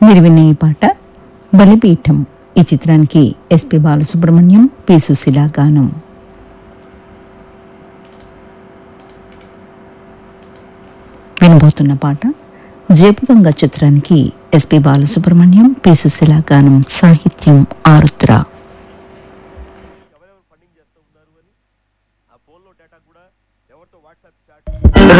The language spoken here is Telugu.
మీరు విన్న ఈ పాట బలిపీఠం ఈ చిత్రానికి ఎస్పి బాలసుబ్రహ్మణ్యం పి సుశీల గానం వినబోతున్న పాట జేపుదొంగ చిత్రానికి ఎస్పి బాలసుబ్రహ్మణ్యం పి సుశీల గానం సాహిత్యం ఆరుద్ర